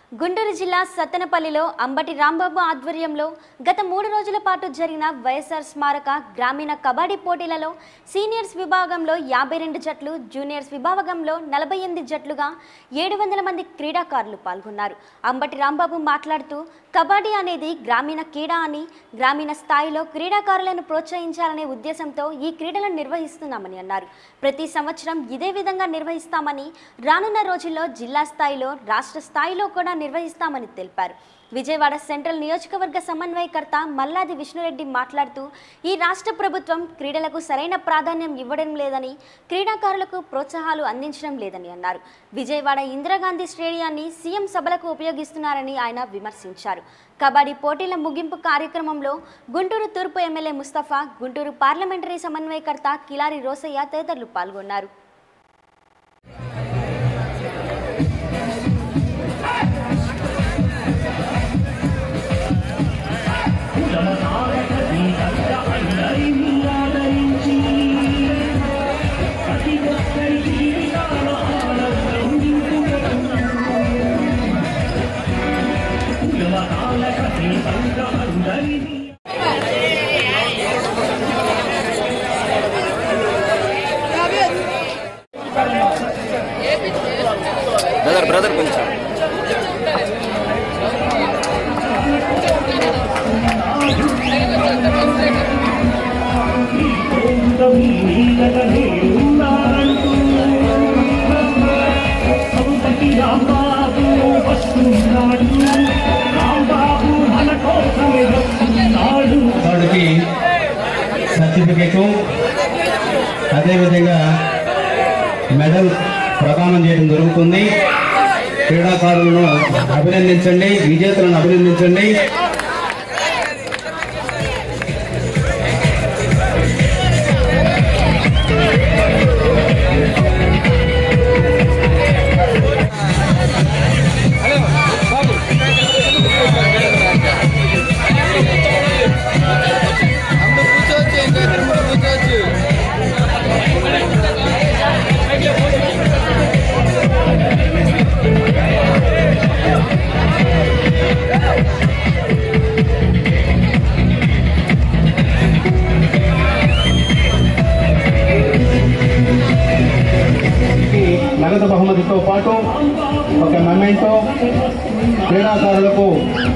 గుంటూరు జిల్లా సత్తెనపల్లిలో అంబటి రాంబాబు ఆధ్వర్యంలో గత మూడు రోజుల పాటు జరిగిన వైఎస్ఆర్ స్మారక గ్రామీణ కబడ్డీ పోటీలలో సీనియర్స్ విభాగంలో యాభై రెండు జట్లు జూనియర్స్ విభాగంలో నలభై ఎనిమిది జట్లుగా ఏడు వందల మంది క్రీడాకారులు పాల్గొన్నారు అంబటి రాంబాబు మాట్లాడుతూ కబడ్డీ అనేది గ్రామీణ క్రీడ అని గ్రామీణ స్థాయిలో క్రీడాకారులను ప్రోత్సహించాలనే ఉద్దేశంతో ఈ క్రీడలను నిర్వహిస్తున్నామని అన్నారు ప్రతి సంవత్సరం ఇదే విధంగా నిర్వహిస్తామని రానున్న రోజుల్లో జిల్లా స్థాయిలో రాష్ట్ర స్థాయిలో కూడా నిర్వహిస్తామని తెలిపారు విజయవాడ సెంట్రల్ నియోజకవర్గ సమన్వయకర్త మల్లాది విష్ణురెడ్డి మాట్లాడుతూ ఈ రాష్ట్ర ప్రభుత్వం క్రీడలకు సరైన ప్రాధాన్యం ఇవ్వడం లేదని క్రీడాకారులకు ప్రోత్సాహాలు అందించడం లేదని అన్నారు విజయవాడ ఇందిరాగాంధీ స్టేడియాన్ని సీఎం సభలకు ఉపయోగిస్తున్నారని ఆయన విమర్శించారు కబడ్డీ పోటీల ముగింపు కార్యక్రమంలో గుంటూరు తూర్పు ఎమ్మెల్యే ముస్తఫా గుంటూరు పార్లమెంటరీ సమన్వయకర్త కిలారి రోసయ్య తదితరులు పాల్గొన్నారు బ్రదర్ బ్రదర్ కొంచెం వాడికి సర్టిఫికేటు అదేవిధంగా మెడల్ ప్రదానం చేయడం జరుగుతుంది క్రీడాకారులను అభినందించండి విజేతలను అభినందించండి కూర్చోవచ్చు ఇంకా కూర్చోవచ్చు ఈ నగదు బహుమతితో పాటు ఒక మెమెంటో క్రీడాకారులకు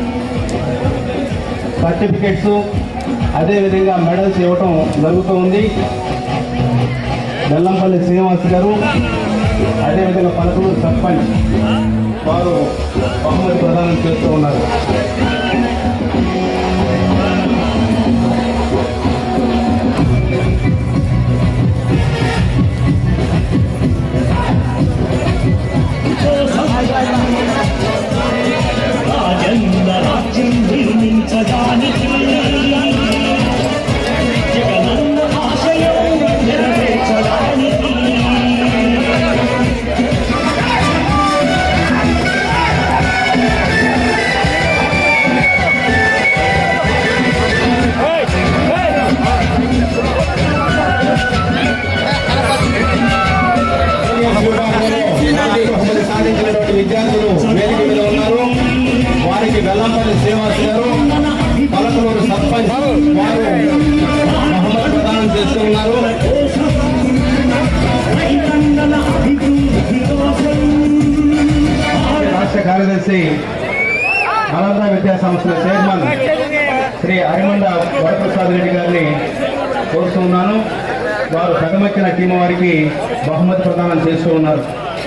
సర్టిఫికెట్స్ అదేవిధంగా మెడల్స్ ఇవ్వటం జరుగుతూ ఉంది బెల్లంపల్లి శ్రీనివాస్ గారు అదేవిధంగా పలకలూరు సర్పంచ్ వారు బహుమతి ప్రదానం చేస్తూ ఉన్నారు రాజన్న రాజ్యం నిర్మించడానికి జగనన్న ఆశయం నెరవేర్చడానికి బహుమతి సాధించినటువంటి విద్యార్థులు వేదిక మీద ఉన్నారు వారికి వెల్లంపల్లి శ్రీనివాస్ గారు పలకలూరు సర్పంచ్ వారు బహుమతి ప్రదానం చేస్తూ ఉన్నారు రైతన్నల అభివృద్ధి కోసం రాష్ట్ర కార్యదర్శి నలంద విద్యా సంస్థల చైర్మన్ శ్రీ అరిమండ వరప్రసాద్ రెడ్డి గారిని కోరుతూ ఉన్నాను వారు సగమెక్కిన టీం వారికి బహుమతి ప్రదానం చేస్తూ ఉన్నారు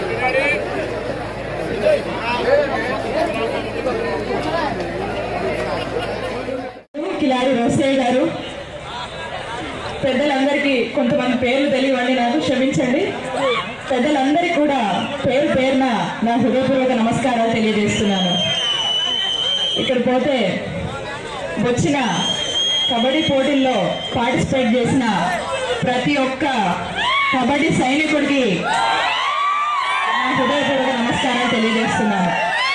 కిలారి రోసయ్య గారు పెద్దలందరికీ కొంతమంది పేర్లు తెలియవండి నాకు క్షమించండి పెద్దలందరికీ కూడా పేరు పేరున నా హృదయపూర్వక నమస్కారాలు తెలియజేస్తున్నాను ఇక్కడ పోతే వచ్చిన కబడ్డీ పోటీల్లో పార్టిసిపేట్ చేసిన ప్రతి ఒక్క కబడ్డీ సైనికుడికి నా హృదయపూర్వక నమస్కారాలు తెలియజేస్తున్నాను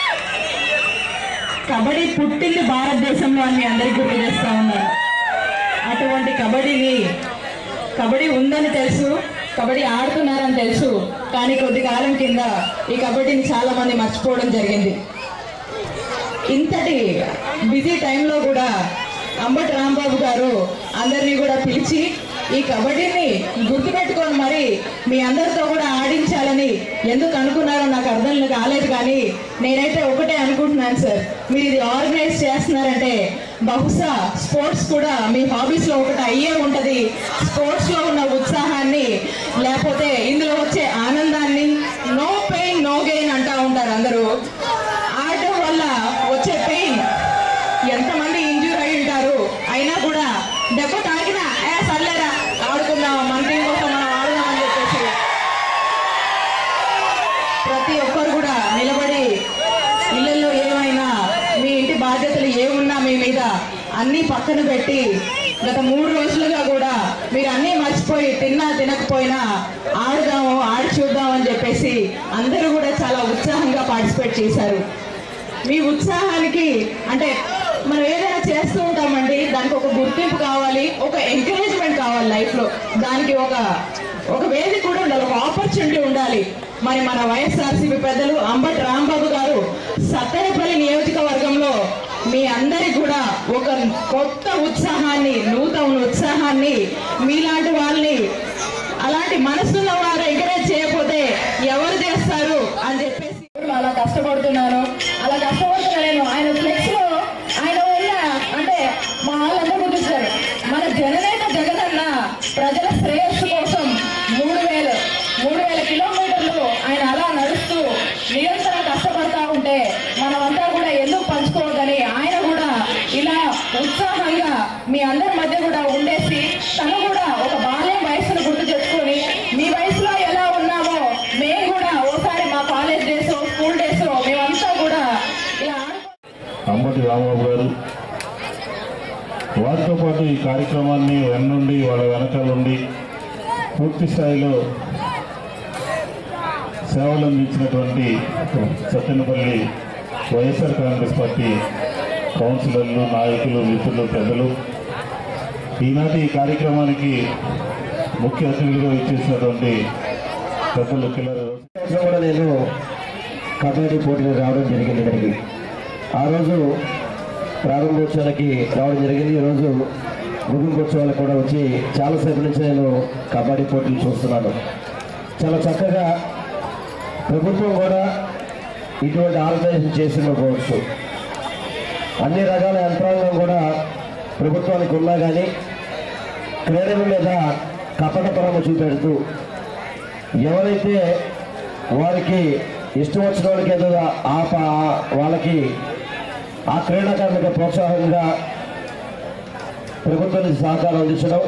కబడ్డీ పుట్టింది భారతదేశంలో అని మీ అందరికీ గుర్తు చేస్తా ఉన్నాను అటువంటి కబడ్డీని కబడ్డీ ఉందని తెలుసు కబడ్డీ ఆడుతున్నారని తెలుసు కానీ కొద్ది కాలం కింద ఈ కబడ్డీని చాలా మంది మర్చిపోవడం జరిగింది ఇంతటి బిజీ టైంలో కూడా అంబటి రాంబాబు గారు అందరినీ కూడా పిలిచి ఈ కబడ్డీని గుర్తుపెట్టుకొని మరి మీ అందరితో కూడా ఆడించాలని ఎందుకు అనుకున్నారో నాకు అర్థం కాలేదు కానీ నేనైతే ఒకటే అనుకుంటున్నాను సార్ మీరు ఇది ఆర్గనైజ్ చేస్తున్నారంటే బహుశా స్పోర్ట్స్ కూడా మీ హాబీస్ లో ఒకటి అయ్యే ఉంటది స్పోర్ట్స్ లో ఉన్న ఉత్సాహాన్ని లేకపోతే ఇందులో వచ్చే ఆనందాన్ని నో పెయిన్ నో గెయిన్ అంటా ఉంటారు అందరూ ఆడటం వల్ల వచ్చే పెయిన్ ఎంతమంది ఇంజూర్ అయి ఉంటారు అయినా కూడా దెబ్బ తాకినా ఏ సర్లేరా ఆడుకుందాం మన టీం కోసం మనం ఆడుదామని చెప్పేసి ప్రతి ఒక్కరు కూడా నిలబడి ఇళ్ళల్లో ఏమైనా మీ ఇంటి బాధ్యతలు ఏమున్నా మీ మీద అన్నీ పక్కన పెట్టి గత మూడు రోజులుగా కూడా మీరు అన్నీ మర్చిపోయి తిన్నా తినకపోయినా ఆడుదాము ఆడి చూద్దాం అని చెప్పేసి అందరూ కూడా చాలా ఉత్సాహంగా పార్టిసిపేట్ చేశారు మీ ఉత్సాహానికి అంటే మనం ఏదైనా చేస్తూ ఉంటామండి దానికి ఒక గుర్తింపు కావాలి ఒక ఎంకరేజ్మెంట్ కావాలి లైఫ్ లో దానికి ఒక ఒక వేదిక కూడా ఉండాలి ఒక ఆపర్చునిటీ ఉండాలి మరి మన వైఎస్ఆర్సీపీ పెద్దలు అంబటి రాంబాబు గారు సత్తెనపల్లి నియోజకవర్గంలో మీ అందరికి కూడా ఒక కొత్త ఉత్సాహాన్ని నూతన ఉత్సాహాన్ని మీలాంటి వాళ్ళని అలాంటి మనసున్న వారు ఎంకరేజ్ చేయకపోతే ఎవరు చేస్తారు అని చెప్పేసి అలా కష్టపడుతున్నాను అలా కష్టపడుతున్నా నేను ఆయన ఫ్లెక్స్ లో ఆయన ఉన్న అంటే మా వాళ్ళందరూ గుర్తిస్తారు మన జననేత జగనన్న ప్రజల శ్రేయస్సు కోసం మూడు వేలు మూడు వేల కిలోమీటర్లు ఆయన అలా నడుస్తూ నిరంతరం కష్టపడతా ఉంటే మనమంతా కూడా ఎందుకు పంచుకోవద్దని ఆయన కూడా ఇలా ఉత్సాహంగా మీ అందరి మధ్య కూడా ఉండేసి తను కూడా ఒక బాల్యం వయసును గుర్తు తెచ్చుకొని మీ వయసులో ఎలా ఉన్నామో మేము కూడా ఓసారి మా కాలేజ్ డేస్ స్కూల్ డేస్ మేమంతా కూడా ఇలా ఆడుకో అంబటి రాంబాబు గారు వారితో పాటు ఈ కార్యక్రమాన్ని వెన్నుండి వాళ్ళ వెనకాలండి పూర్తి స్థాయిలో సేవలు అందించినటువంటి సత్తెనపల్లి వైఎస్ఆర్ కాంగ్రెస్ పార్టీ కౌన్సిలర్లు నాయకులు మిత్రులు పెద్దలు ఈనాటి ఈ కార్యక్రమానికి ముఖ్య అతిథులుగా ఇచ్చేసినటువంటి పెద్దలు కిల్లర్ సంవత్సరం కూడా నేను కబడ్డీ పోటీలు రావడం జరిగింది ఇక్కడికి ఆ రోజు ప్రారంభోత్సవాలకి రావడం జరిగింది ఈరోజు ముగింపోత్సవాలకు కూడా వచ్చి చాలాసేపు నుంచి నేను కబడ్డీ పోటీలు చూస్తున్నాను చాలా చక్కగా ప్రభుత్వం కూడా ఇటువంటి ఆర్గనైజేషన్ చేసినకపోవచ్చు అన్ని రకాల యంత్రాంగం కూడా ప్రభుత్వానికి ఉన్నా కానీ క్రీడల మీద కపటపరమ చూపెడుతూ ఎవరైతే వారికి ఇష్టం వచ్చిన వాళ్ళకి ఏదో ఆ ప- వాళ్ళకి ఆ క్రీడాకారులకు ప్రోత్సాహంగా ప్రభుత్వం నుంచి సహకారం అందించడం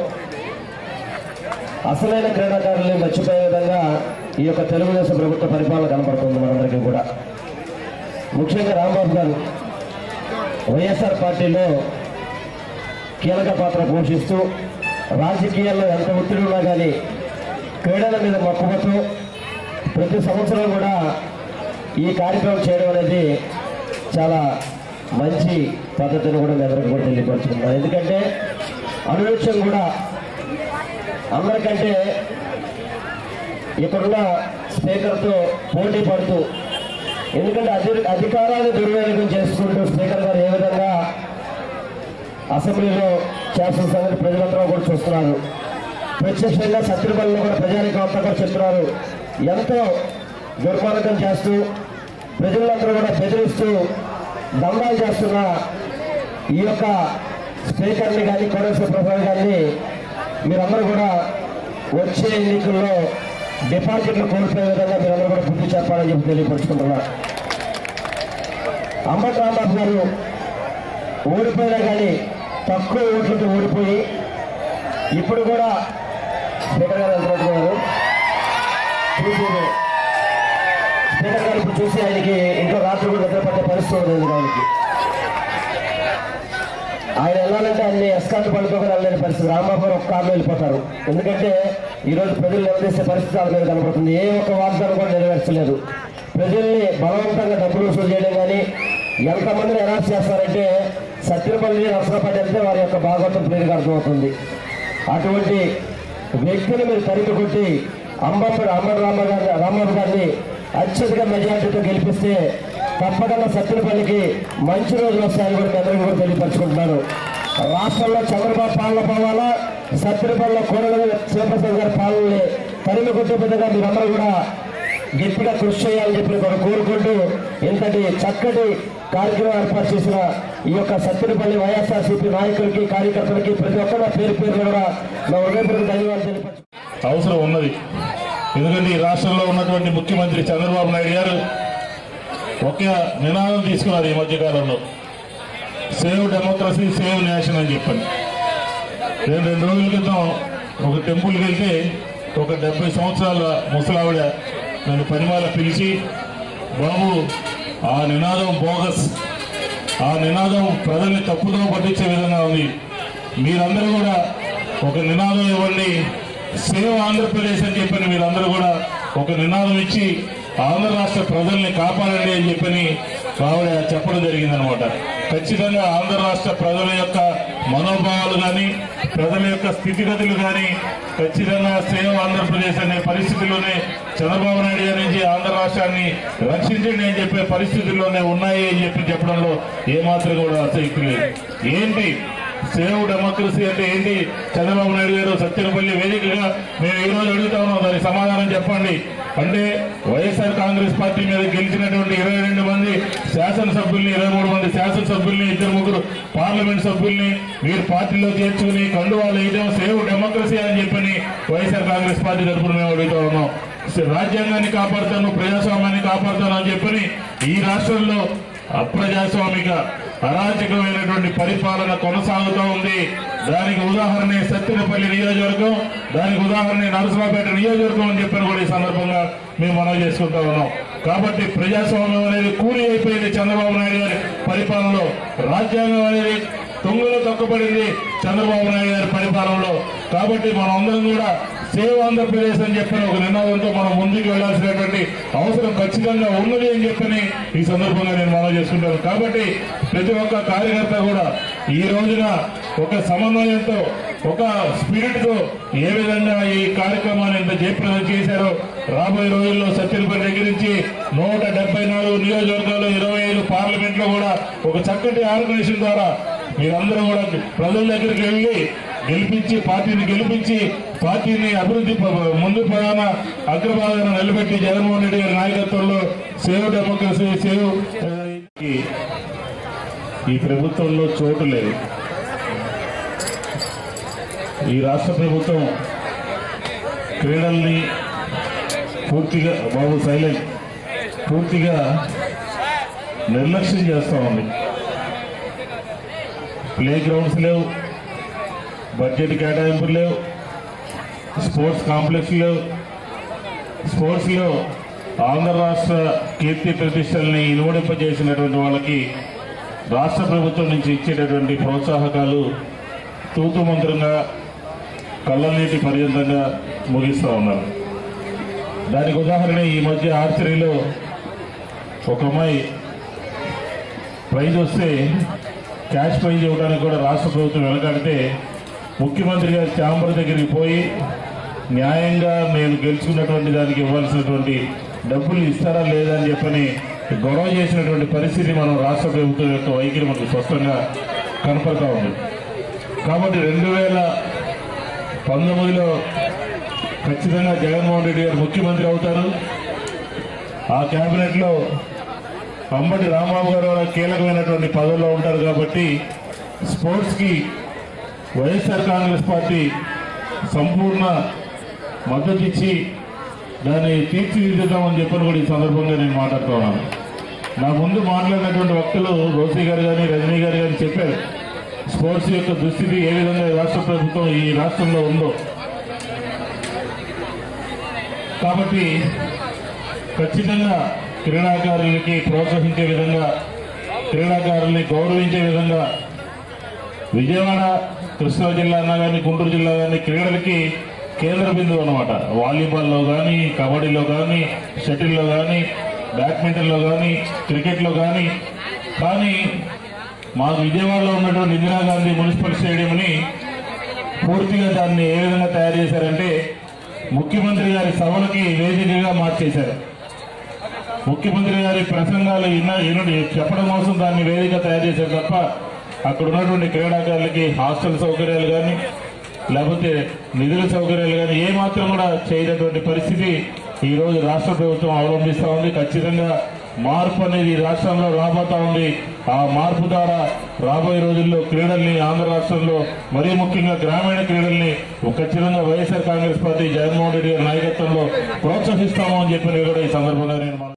అసలైన క్రీడాకారుల్ని మర్చిపోయే విధంగా ఈ యొక్క తెలుగుదేశం ప్రభుత్వ పరిపాలన కనపడుతుంది మనందరికీ కూడా ముఖ్యంగా రాంబాబు గారు వైఎస్ఆర్ పార్టీలో కీలక పాత్ర పోషిస్తూ రాజకీయాల్లో ఎంత ఒత్తిడి ఉన్నా కానీ క్రీడల మీద మక్కువతో ప్రతి సంవత్సరం కూడా ఈ కార్యక్రమం చేయడం అనేది చాలా మంచి పద్ధతిని కూడా మీ అందరికీ కూడా తెలియపరుచుకున్నాను ఎందుకంటే అనునిత్యం కూడా అందరికంటే ఇక్కడున్న స్పీకర్తో పోటీ పడుతూ ఎందుకంటే అధి అధికారాన్ని దుర్వినియోగం చేసుకుంటూ స్పీకర్ గారు ఏ విధంగా అసెంబ్లీలో చేస్తున్న సంగతి ప్రజలందరూ కూడా చూస్తున్నారు ప్రత్యక్షంగా శత్రుబల్లో కూడా ప్రజానికి అంతా కూడా చెప్తున్నారు ఎంతో దుర్మార్గం చేస్తూ ప్రజలందరూ కూడా బెదిరిస్తూ దండాలు చేస్తున్న ఈ యొక్క స్పీకర్ని కానీ కోరేశ్వర ప్రసాద్ గారిని మీరందరూ కూడా వచ్చే ఎన్నికల్లో డిపాజిట్లు కోల్పోయే విధంగా మీరందరూ కూడా బుద్ధి చెప్పాలని చెప్పి తెలియపరుచుకుంటున్నారు అంబటి రాంబాబు గారు ఓడిపోయినా కానీ తక్కువ ఓట్లతో ఓడిపోయి ఇప్పుడు కూడా స్పీకర్ గారు వెళ్తున్నారు చూసి స్పీకర్ గారు ఇప్పుడు చూసి ఆయనకి ఇంట్లో రాత్రి కూడా నిద్ర పట్టే పరిస్థితి ఉంది ఆయనకి ఆయన వెళ్ళాలంటే ఆయన ఎస్కాట్ పడుకోకుండా వెళ్ళలేని పరిస్థితి రాంబాబు గారు ఒక్క కారులో వెళ్ళిపోతారు ఎందుకంటే ఈ రోజు ప్రజలు నిలదీసే పరిస్థితి వాళ్ళ మీద కనపడుతుంది ఏ ఒక్క వాగ్దానం కూడా నెరవేర్చలేదు ప్రజల్ని బలవంతంగా డబ్బులు వసూలు చేయడం కానీ ఎంతమందిని అరెస్ట్ చేస్తారంటే సత్యపల్లి నర్సరపల్లి వెళ్తే వారి యొక్క భాగవతం క్లియర్గా అర్థమవుతుంది అటువంటి వ్యక్తిని మీరు తరిమి కొట్టి అంబప్పడు అంబటి రామ గారి రాంబాబు గారిని అత్యధిక మెజార్టీతో గెలిపిస్తే తప్పకుండా సత్యనపల్లికి మంచి రోజులు వస్తాయని కూడా మీ అందరికీ కూడా తెలియపరచుకుంటున్నాను రాష్ట్రంలో చంద్రబాబు పాలన పోవాలా సత్యనపల్లిలో కోడలు శివప్రసాద్ గారి పాలనని తరిమి కొట్టే విధంగా మీరందరూ కూడా గట్టిగా కృషి చేయాలని చెప్పి కూడా కోరుకుంటూ ఇంతటి చక్కటి కార్యక్రమం ఏర్పాటు చేసిన ఈ యొక్క సత్యనపల్లి వైఎస్ఆర్సీపీ నాయకులకి కార్యకర్తలకి ప్రతి ఒక్కరు పేరు పేరు కూడా నా హృదయపూర్వక ధన్యవాదాలు తెలియపరచు అవసరం ఉన్నది ఎందుకంటే ఈ రాష్ట్రంలో ఉన్నటువంటి ముఖ్యమంత్రి చంద్రబాబు నాయుడు గారు ఒక నినాదం తీసుకున్నారు ఈ మధ్యకాలంలో సేవ్ డెమోక్రసీ సేవ్ నేషన్ అని చెప్పండి నేను రెండు రోజుల క్రితం ఒక టెంపుల్కి వెళ్తే ఒక డెబ్బై సంవత్సరాల ముసలావిడ నన్ను పనిమాల పిలిచి బాబు ఆ నినాదం బోగస్ ఆ నినాదం ప్రజల్ని తప్పుదో పట్టించే విధంగా ఉంది మీరందరూ కూడా ఒక నినాదం ఇవ్వండి సేవ్ ఆంధ్రప్రదేశ్ అని చెప్పని మీరందరూ కూడా ఒక నినాదం ఇచ్చి ఆంధ్ర రాష్ట్ర ప్రజల్ని కాపాడండి అని చెప్పని ఆవిడ చెప్పడం జరిగిందనమాట ఖచ్చితంగా ఆంధ్ర రాష్ట్ర ప్రజల యొక్క మనోభావాలు కానీ ప్రజల యొక్క స్థితిగతులు కానీ ఖచ్చితంగా సేవ్ ఆంధ్రప్రదేశ్ అనే పరిస్థితిలోనే చంద్రబాబు నాయుడు గారి నుంచి ఆంధ్ర రాష్ట్రాన్ని రక్షించండి అని చెప్పే పరిస్థితుల్లోనే ఉన్నాయి అని చెప్పి చెప్పడంలో ఏమాత్రం కూడా అసక్తి లేదు ఏంటి సేవ్ డెమోక్రసీ అంటే ఏంటి చంద్రబాబు నాయుడు గారు సత్యనపల్లి వేదికగా మేము ఈ రోజు అడుగుతా ఉన్నాం దానికి సమాధానం చెప్పండి అంటే వైఎస్ఆర్ కాంగ్రెస్ పార్టీ మీద గెలిచినటువంటి ఇరవై రెండు మంది శాసనసభ్యుల్ని ఇరవై మూడు మంది శాసనసభ్యుల్ని ఇద్దరు ముగ్గురు పార్లమెంట్ సభ్యుల్ని మీరు పార్టీలో చేర్చుకుని కండువాలు వేయడం సేవ్ డెమోక్రసీ అని చెప్పని వైఎస్ఆర్ కాంగ్రెస్ పార్టీ తరఫున మేము అడుగుతా ఉన్నాం రాజ్యాంగాన్ని కాపాడుతాను ప్రజాస్వామ్యాన్ని కాపాడుతాను అని చెప్పని ఈ రాష్ట్రంలో అప్రజాస్వామిక అరాచకమైనటువంటి పరిపాలన కొనసాగుతూ ఉంది దానికి ఉదాహరణ సత్యనపల్లి నియోజకవర్గం దానికి ఉదాహరణ నరసరావుపేట నియోజకవర్గం అని చెప్పని కూడా ఈ సందర్భంగా మేము మనవి చేసుకుంటా ఉన్నాం కాబట్టి ప్రజాస్వామ్యం అనేది కూలి అయిపోయింది చంద్రబాబు నాయుడు గారి పరిపాలనలో రాజ్యాంగం అనేది తొంగలో తొక్కబడింది చంద్రబాబు నాయుడు గారి పరిపాలనలో కాబట్టి మనం అందరం కూడా సేవ్ ఆంధ్రప్రదేశ్ అని చెప్పిన ఒక నినాదంతో మనం ముందుకు వెళ్లాల్సినటువంటి అవసరం ఖచ్చితంగా ఉన్నది అని చెప్పని ఈ సందర్భంగా నేను మనవి చేసుకుంటాను కాబట్టి ప్రతి ఒక్క కార్యకర్త కూడా ఈ రోజున ఒక సమన్వయంతో ఒక స్పిరిట్ తో ఏ విధంగా ఈ కార్యక్రమాన్ని ఇంత జయప్రదం చేశారో రాబోయే రోజుల్లో సత్యనపల్లి దగ్గర నుంచి నూట డెబ్బై నాలుగు నియోజకవర్గాలు ఇరవై ఐదు పార్లమెంట్ లో కూడా ఒక చక్కటి ఆర్గనైజేషన్ ద్వారా మీరందరూ కూడా ప్రజల దగ్గరికి వెళ్ళి గెలిపించి పార్టీని గెలిపించి పార్టీని అభివృద్ధి ప- ముందు ప్రధాన అగ్రభాగాన నిలబెట్టి జగన్మోహన్ రెడ్డి గారి నాయకత్వంలో సేవ్ డెమోక్రసీ సేవ్ ఆ, ఈ- ఈ ప్రభుత్వంలో చోటు లేదు ఈ రాష్ట్ర ప్రభుత్వం క్రీడల్ని పూర్తిగా బాబు సైలెంట్ పూర్తిగా నిర్లక్ష్యం చేస్తూ ఉంది ప్లే గ్రౌండ్స్ లేవు బడ్జెట్ కేటాయింపులు లేవు స్పోర్ట్స్ కాంప్లెక్స్ లేవు స్పోర్ట్స్లో ఆంధ్ర రాష్ట్ర కీర్తి ప్రతిష్టల్ని ఇనుమడింపజేసినటువంటి వాళ్ళకి రాష్ట్ర ప్రభుత్వం నుంచి ఇచ్చేటటువంటి ప్రోత్సాహకాలు తూతు మంత్రంగా కళ్ళనీటి పర్యంతంగా ముగిస్తూ ఉన్నారు దానికి ఉదాహరణ ఈ మధ్య ఆర్చరీలో ఒక అమ్మాయి ప్రైజ్ వస్తే క్యాష్ ప్రైజ్ ఇవ్వడానికి కూడా రాష్ట్ర ప్రభుత్వం వెనకాడితే ముఖ్యమంత్రి గారి ఛాంబర్ దగ్గరికి పోయి న్యాయంగా నేను గెలుచుకున్నటువంటి దానికి ఇవ్వాల్సినటువంటి డబ్బులు ఇస్తారా లేదా అని చెప్పని గొడవ చేసినటువంటి పరిస్థితి మనం రాష్ట్ర ప్రభుత్వం యొక్క వైఖరి మనకు స్పష్టంగా కనపడతా ఉంది కాబట్టి రెండు వేల పంతొమ్మిదిలో ఖచ్చితంగా జగన్మోహన్ రెడ్డి గారు ముఖ్యమంత్రి అవుతారు ఆ కేబినెట్లో అంబటి రాంబాబు గారు కూడా కీలకమైనటువంటి పదవుల్లో ఉంటారు కాబట్టి స్పోర్ట్స్కి వైఎస్ఆర్ కాంగ్రెస్ పార్టీ సంపూర్ణ మద్దతు ఇచ్చి దాన్ని తీర్చిదిద్దుతామని చెప్పని కూడా ఈ సందర్భంగా నేను మాట్లాడుతూ ఉన్నాను నా ముందు మాట్లాడినటువంటి వక్తలు రోసీ గారు కానీ రజనీ గారు కానీ చెప్పారు స్పోర్ట్స్ యొక్క దుస్థితి ఏ విధంగా ఈ రాష్ట్ర ప్రభుత్వం ఈ రాష్ట్రంలో ఉందో కాబట్టి ఖచ్చితంగా క్రీడాకారులకి ప్రోత్సహించే విధంగా క్రీడాకారుల్ని గౌరవించే విధంగా విజయవాడ కృష్ణా జిల్లా అన్నా కానీ గుంటూరు జిల్లా కానీ క్రీడలకి కేంద్ర బిందువు అనమాట వాలీబాల్లో కానీ కబడ్డీలో కానీ షటిల్లో కానీ బ్యాడ్మింటన్లో కానీ క్రికెట్లో కానీ కానీ మాకు విజయవాడలో ఉన్నటువంటి ఇందిరాగాంధీ మున్సిపల్ స్టేడియంని పూర్తిగా దాన్ని ఏ విధంగా తయారు చేశారంటే ముఖ్యమంత్రి గారి సభలకి వేదికగా మార్చేశారు ముఖ్యమంత్రి గారి ప్రసంగాలు ఇన్న ఇనుడి చెప్పడం కోసం దాన్ని వేదిక తయారు చేశారు తప్ప అక్కడ ఉన్నటువంటి క్రీడాకారులకి హాస్టల్ సౌకర్యాలు కానీ లేకపోతే నిధుల సౌకర్యాలు కానీ ఏ మాత్రం కూడా చేయనటువంటి పరిస్థితి ఈ రోజు రాష్ట్ర ప్రభుత్వం అవలంబిస్తా ఉంది ఖచ్చితంగా మార్పు అనేది ఈ రాష్ట్రంలో రాబోతా ఉంది ఆ మార్పు ద్వారా రాబోయే రోజుల్లో క్రీడల్ని ఆంధ్ర రాష్ట్రంలో మరీ ముఖ్యంగా గ్రామీణ క్రీడల్ని ఖచ్చితంగా వైఎస్ఆర్ కాంగ్రెస్ పార్టీ జగన్మోహన్ రెడ్డి గారి నాయకత్వంలో ప్రోత్సహిస్తాము అని చెప్పి కూడా ఈ సందర్భంగా నేను